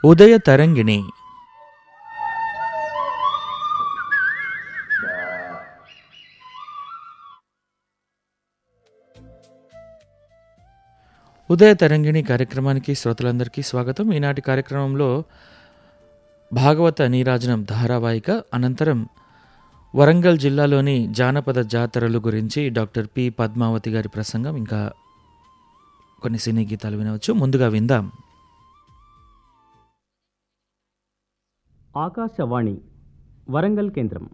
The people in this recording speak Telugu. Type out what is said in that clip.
ఉదయ తరంగిణి ఉదయ తరంగిణి కార్యక్రమానికి శ్రోతలందరికీ స్వాగతం ఈనాటి కార్యక్రమంలో భాగవత నీరాజనం ధారావాహిక అనంతరం వరంగల్ జిల్లాలోని జానపద జాతరలు గురించి డాక్టర్ పి పద్మావతి గారి ప్రసంగం ఇంకా కొన్ని సినీ గీతాలు వినవచ్చు ముందుగా విందాం ఆకాశవాణి వరంగల్ కేంద్రం